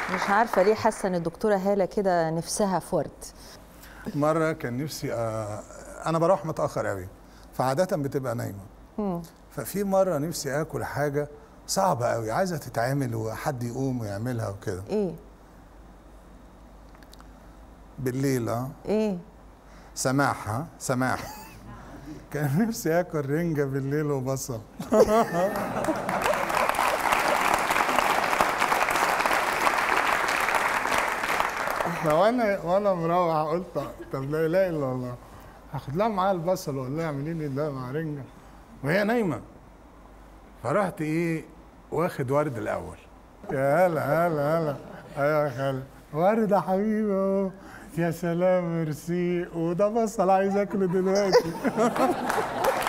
مش عارفه ليه حاسه ان الدكتوره هاله كده نفسها في ورد مره كان نفسي آه انا بروح متاخر قوي فعاده بتبقى نايمه ففي مره نفسي اكل حاجه صعبه قوي عايزه تتعمل وحد يقوم ويعملها وكده ايه بالليل اه ايه سماح ها سماح كان نفسي اكل رنجه بالليل وبصل فوانا وانا مروح قلت طب لا اله الا الله هاخد لها معاها البصل واقول لها اعملي لي ده مع رنجه وهي نايمه فرحت ايه واخد ورد الاول يا هلا هلا هلا ايوه يا خالد ورد يا حبيبي اهو يا سلام ميرسي وده بصل عايز اكله دلوقتي